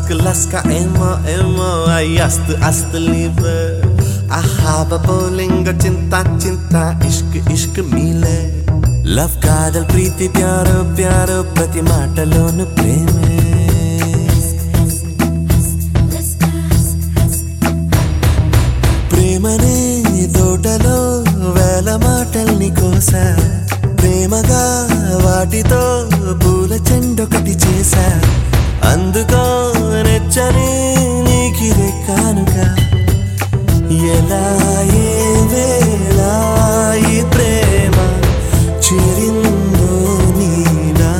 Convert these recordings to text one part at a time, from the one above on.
Ask Laska emo emo ay ast ast liebe Ahaba బౌలింగ చింత చింత ఇష్క్ ఇష్క్ మీలే love కాదల్ ప్రీతి ప్యారో ప్యారో ప్రతి మాటలోను ప్రేమే ప్రేమనే తోటలో వేల మాటల్ని కోసా ప్రేమగా వాటితో పూల చెండొకటి చేశా అందుకో నెచ్చని నీకిదే కానుక ఎలా ఏ వేళ ఈ ప్రేమ చేరిందో నీలా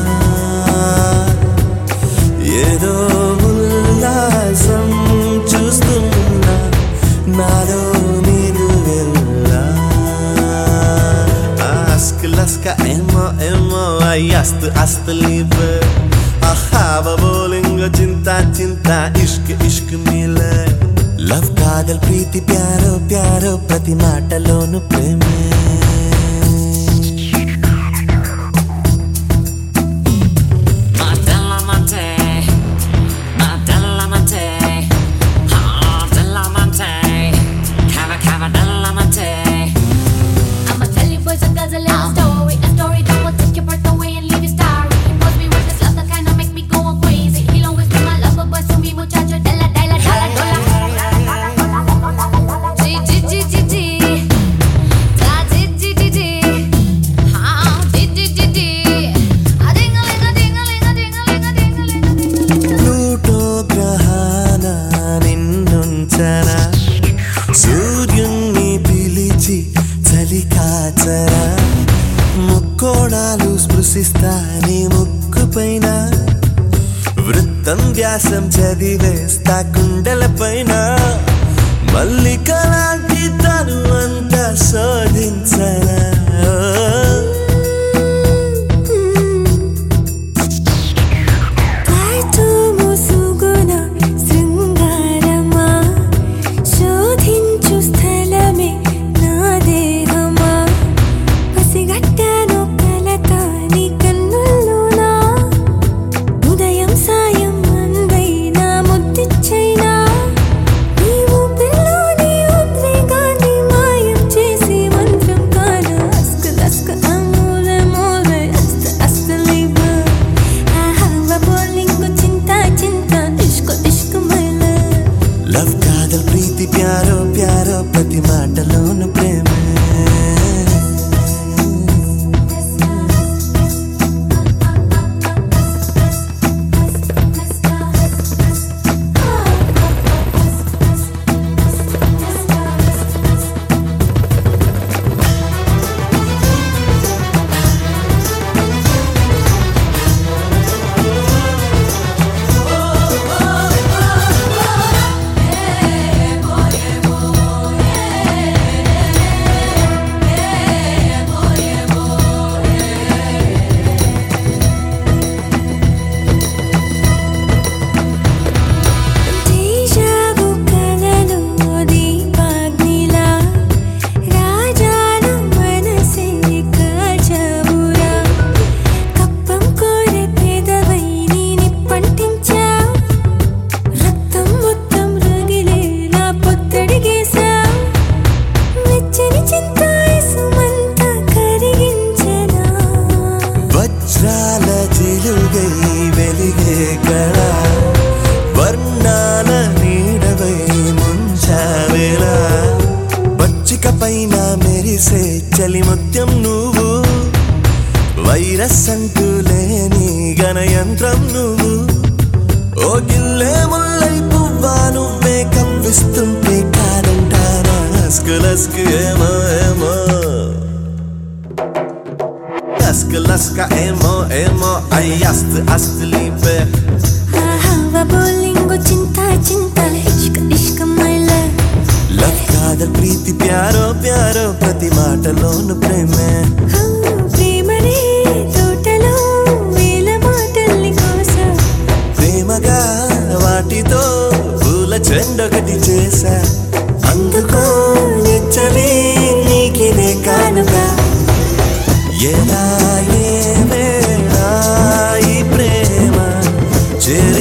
ఏదో ఉల్లాసం చూస్తున్నా నాలో నేను వెళ్ళా Ask Laska emo emo ay ast ast liebe Ahaba bowling చింత చింత ఇష్క్ ఇష్క్ మీలే లవ్ కాదల్ ప్రీతి ప్యారో ప్యారో ప్రతి మాటలోను ప్రేమే Madelamante, Madelamante, ah, Delamante, Cava Cava Delamante. I'ma tell you boys a dozen little story. A story that will take your breath away and leave you starry. He was me with this love that kinda make me go crazy. He'll always be my lover, but to me muchacho de la de la dollar dollar. G G G G G. Da G G G G. Ah, G G G G. A ding a ling a ding a ling a ding a ling a ding a ling a ding a ling. Pluto గ్రహాన నిన్నుంచన సూర్యుణ్ణి పిలిచి చలి కాచరా ముక్కోణాలు స్పృశిస్తా నీ ముక్కు పైన వృత్తం వ్యాసం చదివేస్తా కుండల పైన మల్లిక లాంటి తను అంత శోధించనా కాటుము సుగుణ శృంగారమా శోధించు స్థలమే నా దేహమా పసిగట్టాను కలత నీ కన్నుల్లోనా ఉదయం సాయం అందైనా ముద్దిచ్చైనా నీవు పిల్లోని ఉద్వేగాన్ని మాయం చేసి మంత్రం కాన అస్క దస్క అమూల మూల అస్త అస్త లీవ ఆహా బోలింగు చింత చింత ఇష్క ఇష్క మైల లవ్ కాదల్ ప్రీతి ప్యారో ప్యారో ప్రతి మాటలోను ప్రేమే దేశావు కలలో దీపాగ్నిలా రాజాల మనసే కాచవురా కప్పం కోరే పెదవై నీ నిప్పంటించా రక్తం మొత్తం రగిలేలా పొత్తడిగేశా వెచ్చని చింతాయసుమంతా కరిగించనా వజ్రాల జిలుగై వెలిగే కళ వర్ణాల నీడవై ముంచావేలా పచ్చిక పైన మెరిసే చలిముత్యం నువ్వు వైరస్ అంటూ లేని గణయంత్రం నువ్వు ఓ గిల్లే ముల్లై పువ్వా నువ్వే కవ్విస్తుంటే కాదంటారా లస్క్ లస్క్ ఏమో ఏమో లస్క్ లస్క ఏమో ఏమో ay ast ast liebe ఆహా బోలింగు చింత చింత ఇష్క ఇష్క మైల లవ్ కాదల్ ప్రీతి ప్యారో ప్యారో ప్రతి మాటలోను ప్రేమే హో ప్రేమనే తోటలో వేల మాటల్ని కోసం ప్రేమగా వాటితో పూల చెండొకటి చేశా అందుకో నెచ్చని నీకిదే కానుక ఎలా ఏ వేళ ఈ ప్రేమ చేర